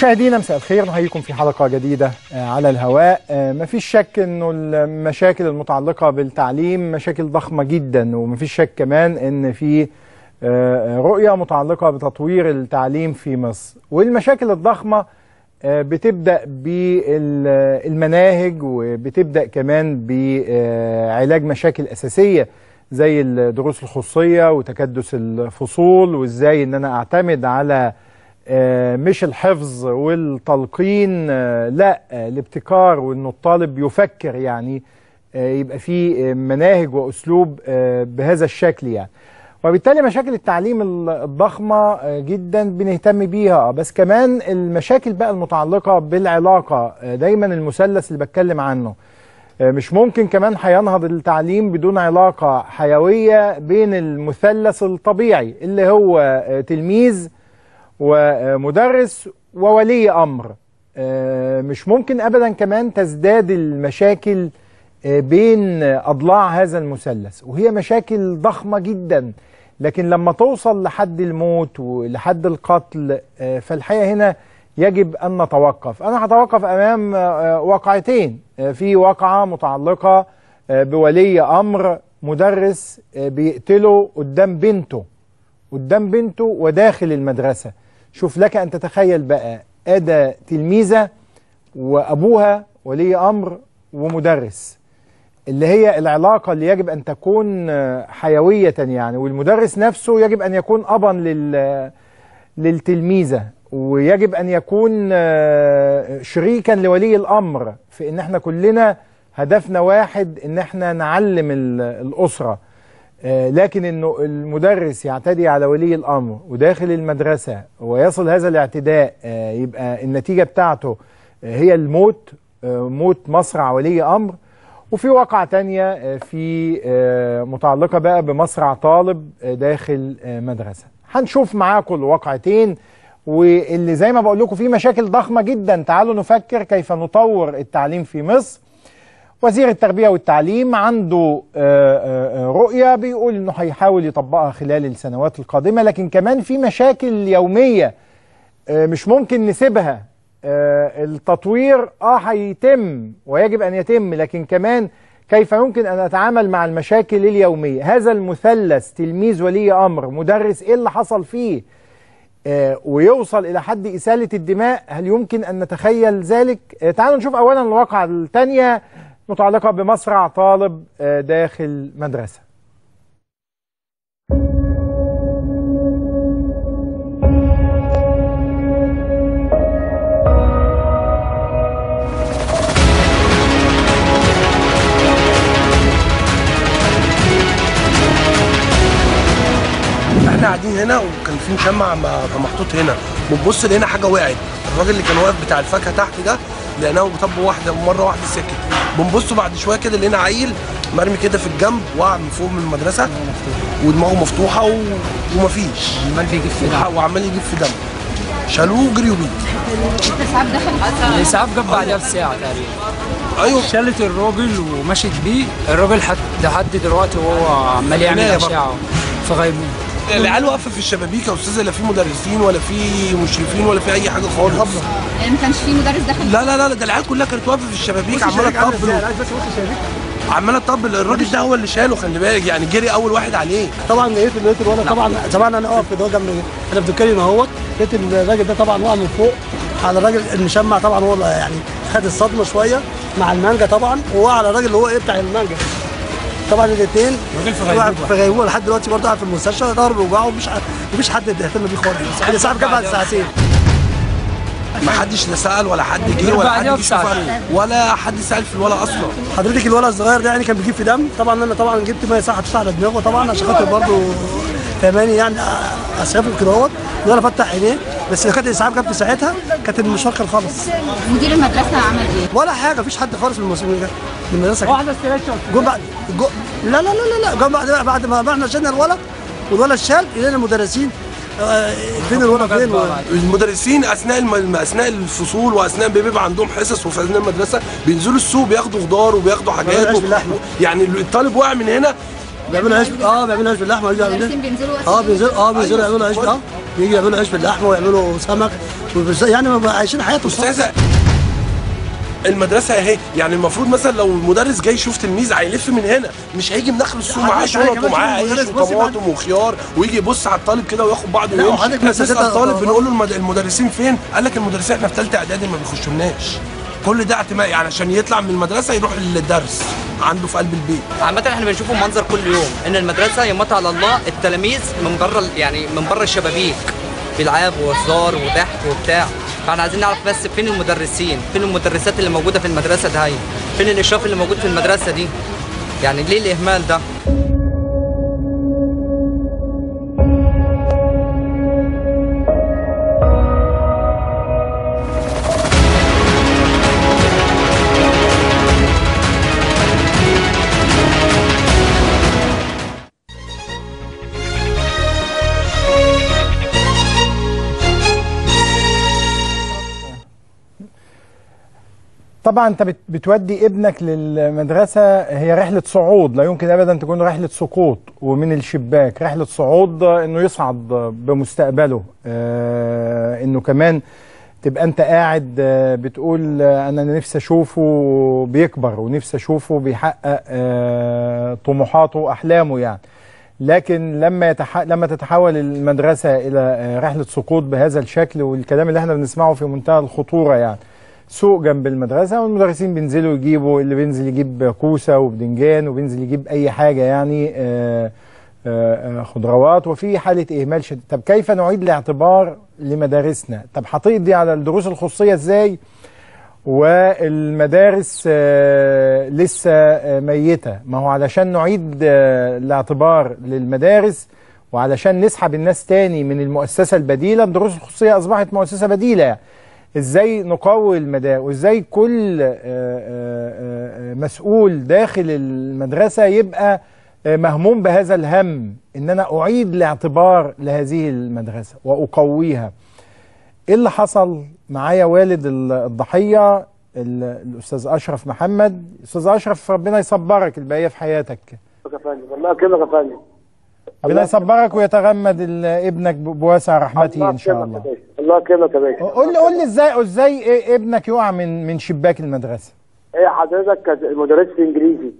مشاهدينا مساء الخير نحييكم في حلقة جديدة على الهواء مفيش شك انه المشاكل المتعلقة بالتعليم مشاكل ضخمة جدا ومفيش شك كمان ان في رؤية متعلقة بتطوير التعليم في مصر والمشاكل الضخمة بتبدأ بالمناهج وبتبدأ كمان بعلاج مشاكل أساسية زي الدروس الخصوصية وتكدس الفصول وازاي ان انا اعتمد على مش الحفظ والتلقين لا الابتكار وانه الطالب يفكر يعني يبقى في مناهج واسلوب بهذا الشكل يعني وبالتالي مشاكل التعليم الضخمة جدا بنهتم بيها بس كمان المشاكل بقى المتعلقة بالعلاقة دايما المثلث اللي بتكلم عنه مش ممكن كمان هينهض التعليم بدون علاقة حيوية بين المثلث الطبيعي اللي هو تلميذ ومدرس وولي أمر مش ممكن أبدا كمان تزداد المشاكل بين أضلاع هذا المثلث وهي مشاكل ضخمة جدا لكن لما توصل لحد الموت ولحد القتل فالحقيقة هنا يجب أن نتوقف أنا هتوقف أمام واقعتين في واقعة متعلقة بولي أمر مدرس بيقتله قدام بنته قدام بنته وداخل المدرسة شوف لك أن تتخيل بقى أدى تلميذة وأبوها ولي أمر ومدرس اللي هي العلاقة اللي يجب أن تكون حيوية يعني والمدرس نفسه يجب أن يكون أبا لل للتلميذة ويجب أن يكون شريكا لولي الأمر في إن احنا كلنا هدفنا واحد إن احنا نعلم الأسرة لكن إنه المدرس يعتدي على ولي الأمر وداخل المدرسة ويصل هذا الاعتداء يبقى النتيجة بتاعته هي الموت موت مصرع ولي أمر وفي واقعة تانية في متعلقة بقى بمصرع طالب داخل مدرسة هنشوف معاكم الواقعتين واللي زي ما بقول لكم في مشاكل ضخمة جدا تعالوا نفكر كيف نطور التعليم في مصر وزير التربية والتعليم عنده رؤية بيقول انه هيحاول يطبقها خلال السنوات القادمة لكن كمان في مشاكل يومية مش ممكن نسيبها التطوير اه هيتم ويجب ان يتم لكن كمان كيف يمكن ان اتعامل مع المشاكل اليومية هذا المثلث تلميذ ولي امر مدرس ايه اللي حصل فيه آه ويوصل إلى حد إسالة الدماء هل يمكن أن نتخيل ذلك؟ آه تعالوا نشوف أولا الواقعة الثانية متعلقة بمصرع طالب آه داخل مدرسة احنا قاعدين هنا وكان في مشمع محطوط هنا بنبص لقينا حاجه وقعت الراجل اللي كان واقف بتاع الفاكهه تحت ده لقيناه بطب واحده مره واحده سكت بنبص بعد شويه كده لقينا عيل مرمي كده في الجنب وقع من فوق من المدرسه ودماغه مفتوحه و... ومفيش عمال بيجيب في دم وعمال يجيب في دم شالوه وجريوا بيه الاسعاف دخل الاسعاف جاب بعدها بساعه تقريبا ايوه شالت الراجل ومشت بيه الراجل حد لحد دلوقتي وهو عمال يعمل اشعه في غيبوبه العيال واقفه في الشبابيك يا استاذه لا في مدرسين ولا في مشرفين ولا في اي حاجه خالص يعني ما كانش في مدرس دخل لا لا لا ده العيال كلها كانت واقفه في الشبابيك عماله تطبل عماله تطبل الراجل ده هو اللي شاله خلي بالك يعني جري اول واحد عليه طبعا لقيت لقيت الولد طبعا طبعا انا اقف كده جنب انا بتتكلم اهوت لقيت الراجل ده طبعا وقع من فوق على الراجل المشمع طبعا هو يعني خد الصدمه شويه مع المانجا طبعا ووقع على الراجل اللي هو ايه بتاع المانجا طبعا الاثنين في غيبوبه لحد دلوقتي برضه قاعد في المستشفى ضرب وجعه ومش ومفيش حد يهتم بيه خالص الاسعاف جه بعد ساعتين ما حدش لا سال ولا حد جه ولا حد يشوف ولا حد سال في الولا اصلا حضرتك الولد الصغير ده يعني كان بيجيب في دم طبعا انا طبعا جبت ميه ساعه تشتغل على دماغه طبعا عشان خاطر برضه فهماني يعني اسعفه كده اهوت الولد فتح عينيه بس لو كانت الاسعاف جت في ساعتها كانت المشوار كان خلص مدير المدرسه عمل ايه؟ ولا حاجه مفيش حد خالص من المسؤولين ده من المدرسه واحده استريتشر جم بعد جو لا لا لا لا لا جم بعد بعد ما احنا شلنا الولد والولد شال الينا المدرسين فين الولد فين المدرسين اثناء الم... اثناء الفصول واثناء بيبقى عندهم حصص وفي اثناء المدرسه بينزلوا السوق بياخدوا خضار وبياخدوا حاجات و... يعني الطالب واقع من هنا بيعملوا عيش اه بيعملوا عيش باللحمه المدرسين بينزلوا اه بينزلوا اه بينزلوا يعملوا عيش اه بيجي يعملوا عيش باللحمه ويعملوا سمك وبس- يعني ما بقى عايشين حياتهم استاذه المدرسه اهي يعني المفروض مثلا لو المدرس جاي يشوف تلميذ هيلف من هنا مش هيجي من داخل السوق معاه حضرتك شنط كمان ومعاه شوف عيش المدرس بص وطماطم وخيار ويجي يبص على الطالب كده وياخد بعضه لا، ويمشي وحضرتك احنا بنسال مساستها- الطالب بنقول له المد- المدرسين فين قال لك المدرسين احنا في ثالثه اعدادي ما بيخشولناش كل ده اعتماد يعني عشان يطلع من المدرسه يروح الدرس عنده في قلب البيت عامة احنا بنشوفه منظر كل يوم ان المدرسة يمت على الله التلاميذ من بره يعني من بره الشبابيك بيلعبوا وهزار وضحك وبتاع فاحنا عايزين نعرف بس فين المدرسين فين المدرسات اللي موجودة في المدرسة ده هي فين الاشراف اللي موجود في المدرسة دي يعني ليه الاهمال ده طبعا انت بت- بتودي ابنك للمدرسه هي رحله صعود لا يمكن ابدا تكون رحله سقوط ومن الشباك رحله صعود آه، انه يصعد آه، بمستقبله آه انه كمان تبقى انت قاعد آه، بتقول آه، انا نفسي اشوفه بيكبر ونفسي اشوفه بيحقق آه طموحاته واحلامه يعني لكن لما يتح... لما تتحول المدرسه الى آه، رحله سقوط بهذا الشكل والكلام اللي احنا بنسمعه في منتهى الخطوره يعني سوق جنب المدرسه والمدرسين بينزلوا يجيبوا اللي بينزل يجيب كوسه وبدنجان وبينزل يجيب اي حاجه يعني آه، آه، آه، خضروات وفي حاله اهمال شديد طب كيف نعيد الاعتبار لمدارسنا طب هتقضي على الدروس الخصوصيه ازاي والمدارس آه، لسه آه، ميته ما هو علشان نعيد آه، الاعتبار للمدارس وعلشان نسحب الناس تاني من المؤسسه البديله الدروس الخصوصيه اصبحت مؤسسه بديله يعني. ازاي نقوي المدارس وازاي كل آه، آه، آه، مسؤول داخل المدرسه يبقى آه، مهموم بهذا الهم ان انا اعيد الاعتبار لهذه المدرسه واقويها ايه اللي حصل معايا والد ال- الضحيه ال- الاستاذ اشرف محمد استاذ اشرف ربنا يصبرك البقيه في حياتك يا فندم الله يكرمك يا فندم ربنا يصبرك ويتغمد ال- ابنك ب- بواسع رحمته ان شاء الله يكرمك يا باشا. الله يكرمك يا باشا قول لي قول لي ازاي ازاي إيه ابنك يقع من من شباك المدرسه ايه حضرتك كانت مدرس انجليزي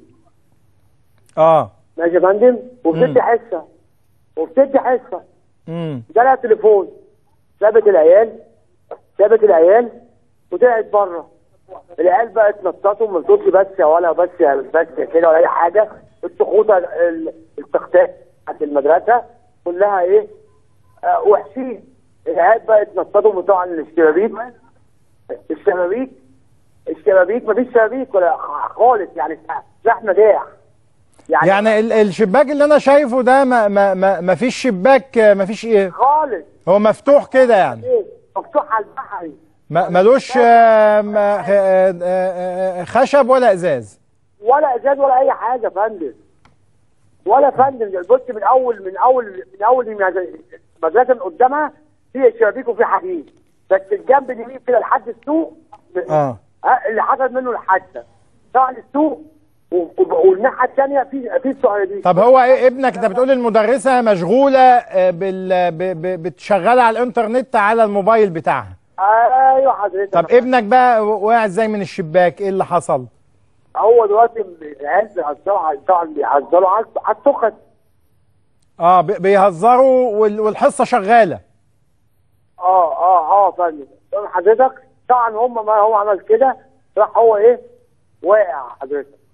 اه ماشي يا فندم وبتدي حصه وبتدي حصه امم جالها تليفون سابت العيال سابت العيال وطلعت بره العيال بقى اتنططوا ما بتقولش بس يا ولا بس يا بس يا كده ولا اي حاجه التخوته ال- التختات بتاعت المدرسه كلها ايه آه وحشين العيال بقى اتنططوا من طبعا الشبابيك الشبابيك الشبابيك مفيش شبابيك ولا خالص يعني سلاح مداح يعني, يعني ال- الشباك اللي انا شايفه ده ما ما ما, ما فيش شباك ما فيش ايه خالص هو مفتوح كده يعني ايه مفتوح على البحري ما- ملوش آه، ما- آه، آه، آه، خشب ولا ازاز ولا ازاز ولا اي حاجه يا فندم ولا فندم بص من اول من اول من اول المدرسه من قدامها في شبابيك وفي حديد بس الجنب اليمين كده لحد السوق اه ها، اللي حصل منه الحادثه طبعا السوق و- و- والناحيه الثانيه في في الصهيونيه طب هو ايه ابنك انت بتقول المدرسه مشغوله آه، بال ب- ب- بتشغلها على الانترنت على الموبايل بتاعها ايوه حضرتك طب ابنك بقى وقع ازاي من الشباك ايه اللي حصل هو دلوقتي العيال بيهزروا على- طبعا بيهزروا على على التخت اه ب- بيهزروا وال- والحصه شغاله اه اه اه يا فندم طبعا حضرتك طبعا هم ما هو عمل كده راح هو ايه واقع حضرتك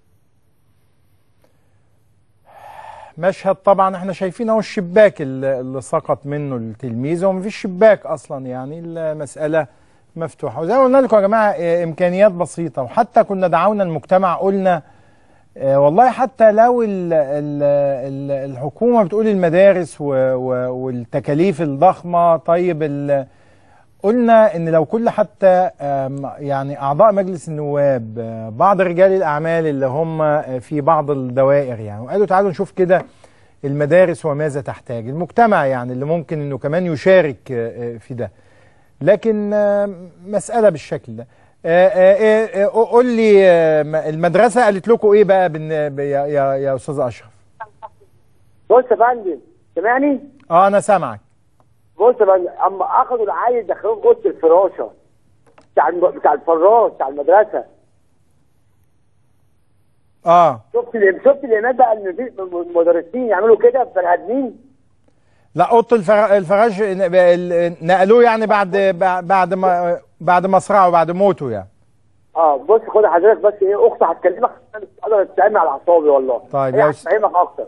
مشهد طبعا احنا شايفين اهو الشباك اللي اللي سقط منه التلميذ هو مفيش شباك اصلا يعني المساله مفتوحه وزي ما قلنا لكم يا جماعه اه، امكانيات بسيطه وحتى كنا دعونا المجتمع قلنا اه، والله حتى لو ال ال ال الحكومه بتقول المدارس و و والتكاليف الضخمه طيب ال- قلنا ان لو كل حتى آم، يعني اعضاء مجلس النواب آه، بعض رجال الاعمال اللي هم آه، في بعض الدوائر يعني وقالوا تعالوا نشوف كده المدارس وماذا تحتاج المجتمع يعني اللي ممكن انه كمان يشارك آه، آه، في ده لكن آه، مسألة بالشكل ده آه، آه، آه، آه، قول لي آه، المدرسة قالت لكم ايه بقى بالن- ب- يا يا يا استاذ اشرف بص يا فندم سامعني اه انا سامعك بص بقى اما اخدوا العيل دخلوه في اوضه الفراشه بتاع الم... بتاع الفراش بتاع المدرسه اه شفت ال- شفت الإيمانات بقى ان في المدرسين يعملوا كده في بني ادمين لا اوضه الفرا- الفراش ن- ال- نقلوه يعني بعد بع- بعد ما بعد مصرعه بعد موته يعني اه بص خد حضرتك بس ايه اختي هتكلمك عشان مش قادر تتعامل على اعصابي والله طيب هي يا أس- هتفهمك اكتر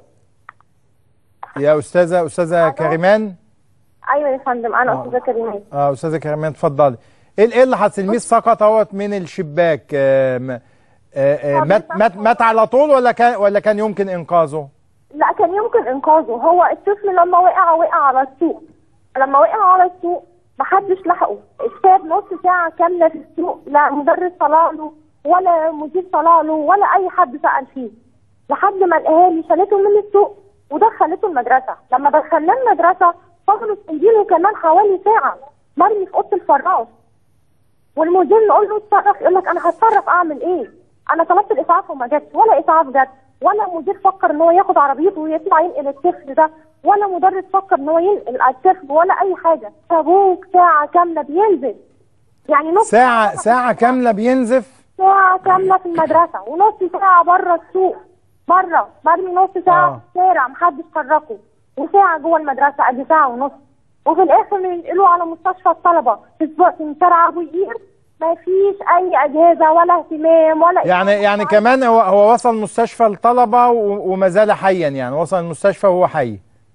يا استاذه استاذه كريمان ايوه يا فندم انا آه. استاذه كريمان اه استاذه كريمان اتفضلي ايه ايه اللي حصل الميس سقط اهوت من الشباك آه م- آه آه مات مات مات على طول ولا كان ولا كان يمكن انقاذه لا كان يمكن انقاذه هو الطفل لما وقع وقع على السوق لما وقع على السوق محدش لحقه استاب نص ساعة كاملة في السوق لا مدرس طلع له ولا مدير طلع له ولا أي حد سأل فيه لحد ما الأهالي شالته من السوق ودخلته المدرسة لما دخلناه المدرسة فضلوا سايبينه كمان حوالي ساعة مرمي في أوضة الفراش والمدير نقول له اتصرف يقول لك أنا هتصرف أعمل إيه؟ أنا طلبت الإسعاف وما جاتش ولا إسعاف جت ولا مدير فكر ان هو ياخد عربيته ويطلع ينقل الطفل ده ولا مدرس فكر ان هو ينقل الطفل ولا اي حاجه سابوه ساعه كامله بينزل يعني نص ساعه ساعه كامله بينزف ساعه كامله في المدرسه ونص ساعه بره السوق بره مرمي نص ساعه آه. في الشارع محدش حركه وساعه جوه المدرسه ادي ساعه ونص وفي الاخر ينقلوه على مستشفى الطلبه في اسبوع في شارع ابو قير ما فيش اي اجهزه ولا اهتمام ولا يعني يعني كمان هو هو وصل مستشفى الطلبه و- وما زال حيا يعني وصل المستشفى وهو حي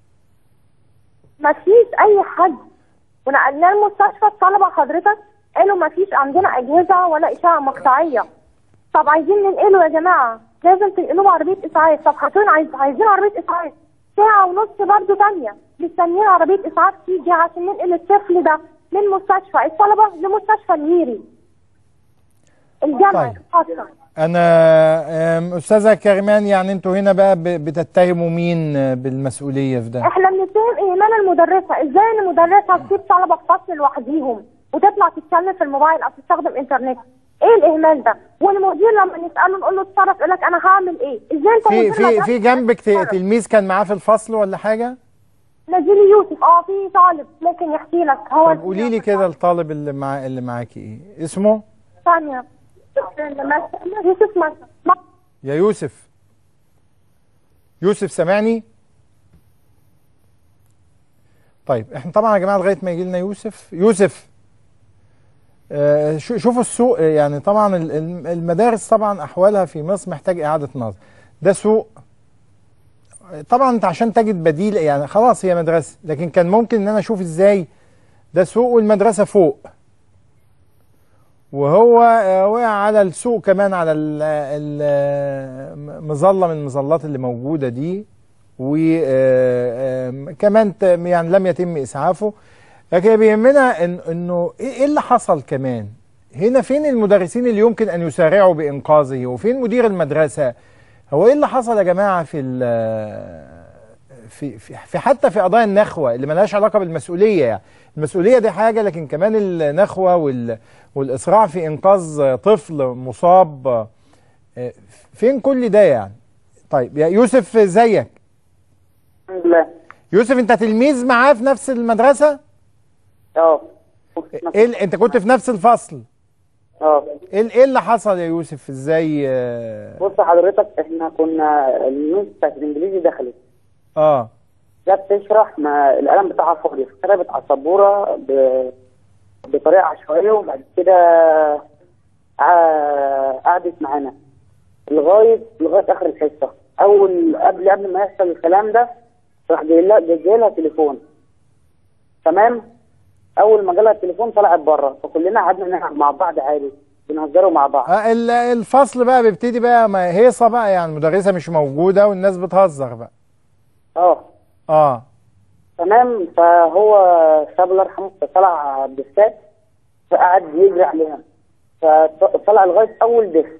ما فيش اي حد ونقلناه المستشفى الطلبه حضرتك قالوا ما فيش عندنا اجهزه ولا اشعه مقطعيه طب عايزين ننقله يا جماعه لازم تنقلوه بعربيه اسعاف طب حاطين عايز عايزين عربيه اسعاف ساعه ونص برضه تانية مستنيين عربيه اسعاف تيجي عشان ننقل الطفل ده من مستشفى الطلبه لمستشفى الميري الجامعه طيب. الخاصه انا أم، استاذه كريمان يعني انتوا هنا بقى ب- بتتهموا مين آه، بالمسؤوليه في ده احنا بنتهم ايمان المدرسه ازاي ان المدرسه تسيب طلبه في فصل لوحديهم وتطلع تتكلم في الموبايل او تستخدم انترنت ايه الاهمال ده والمدير لما نساله نقول له اتصرف يقول لك انا هعمل ايه ازاي انت في مدير في مدرسة في جنبك ت- تتصرف؟ تلميذ كان معاه في الفصل ولا حاجه نزيلي يوسف اه في طالب ممكن يحكي لك هو طب قولي لي كده الطالب اللي مع اللي معاكي ايه اسمه ثانيه يوسف مثلا يا يوسف يوسف سامعني طيب احنا طبعا يا جماعه لغايه ما يجي لنا يوسف يوسف آه شو- شوفوا السوق آه، يعني طبعا ال- ال- المدارس طبعا احوالها في مصر محتاج اعاده نظر ده سوق طبعا انت عشان تجد بديل يعني خلاص هي مدرسه لكن كان ممكن ان انا اشوف ازاي ده سوق والمدرسه فوق وهو آه، وقع على السوق كمان على ال- ال- مظله من المظلات اللي موجوده دي وكمان يعني لم يتم اسعافه لكن بيهمنا إن انه ايه إيه اللي حصل كمان هنا فين المدرسين اللي يمكن ان يسارعوا بانقاذه وفين مدير المدرسه هو ايه اللي حصل يا جماعه في ال- في في في حتى في قضايا النخوه اللي ملهاش علاقه بالمسؤوليه يعني المسؤوليه دي حاجه لكن كمان النخوه وال والاسراع في انقاذ طفل مصاب آه، فين كل ده يعني طيب يا يوسف زيك الحمد لله يوسف انت تلميذ معاه في نفس المدرسه اه ايه ال- انت كنت في نفس الفصل اه ايه ايه اللي حصل يا يوسف ازاي اه, بص حضرتك احنا كنا الميس بتاعت الانجليزي دخلت آه. جت تشرح ما القلم بتاعها فاضي فكتبت على السبوره ب... بطريقه عشوائيه وبعد كده ع- قعدت معانا لغايه لغايه اخر الحصه اول قبل قبل ما يحصل الكلام ده راح جاي لها جاي لها تليفون تمام اول ما جالها التليفون طلعت بره فكلنا قعدنا نلعب مع بعض عادي بنهزروا مع بعض آه ال- الفصل بقى بيبتدي بقى ما هيصه بقى يعني المدرسه مش موجوده والناس بتهزر بقى اه اه تمام فهو ساب الله يرحمه طلع بالسات فقعد يجري عليها فطلع لغايه اول ديسك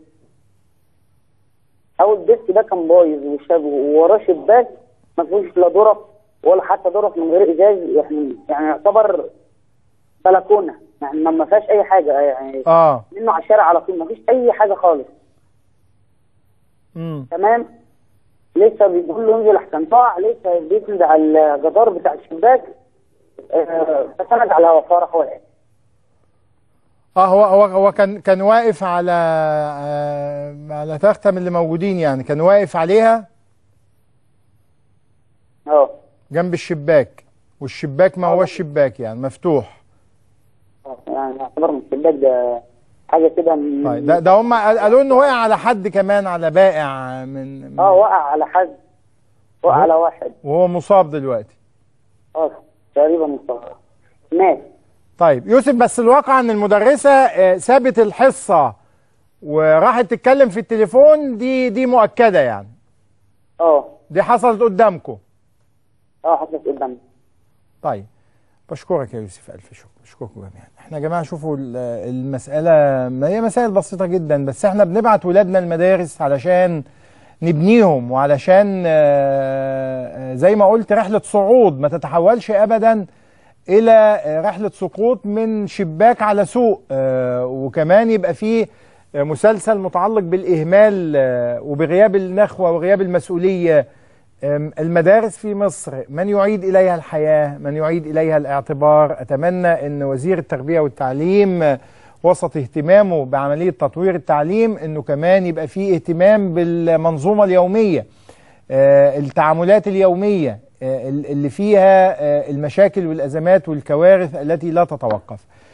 اول ديسك ده كان بايظ وشاب ووراه شباك ما فيهوش لا ظرف ولا حتى ظرف من غير ازاز يعني يعني يعتبر بلكونه يعني ما ما فيهاش اي حاجه يعني اه منه على الشارع على طول ما فيش اي حاجه خالص امم تمام لسه بيقول له انزل احسن طلع لسه بيسند على الجدار بتاع الشباك آه، بسند على وفاره هو الآن. اه هو هو هو كان كان واقف على آه على تخته من اللي موجودين يعني كان واقف عليها اه جنب الشباك والشباك ما هو الشباك يعني مفتوح آه، يعني يعتبر من الشباك ده حاجه كده من طيب ده ده هم قال- قالوا انه وقع على حد كمان على بائع من من- اه وقع على حد وقع على واحد وهو مصاب دلوقتي اه تقريبا مصاب مات طيب يوسف بس الواقع ان المدرسه آه، سابت الحصه وراحت تتكلم في التليفون دي دي مؤكده يعني اه دي حصلت قدامكم اه حصلت قدامي طيب بشكرك يا يوسف الف شكر بشكركم جميعا احنا يا جماعه شوفوا ال- المساله ما هي مسائل بسيطه جدا بس احنا بنبعت ولادنا المدارس علشان نبنيهم وعلشان آه، آه، زي ما قلت رحله صعود ما تتحولش ابدا الى آه، رحله سقوط من شباك على سوق آه، وكمان يبقى فيه آه، مسلسل متعلق بالاهمال آه، وبغياب النخوه وغياب المسؤوليه أم، المدارس في مصر من يعيد إليها الحياة من يعيد إليها الاعتبار أتمنى أن وزير التربية والتعليم آه، وسط اهتمامه بعملية تطوير التعليم أنه كمان يبقى فيه اهتمام بالمنظومة اليومية آه، التعاملات اليومية آه، اللي فيها آه، المشاكل والأزمات والكوارث التي لا تتوقف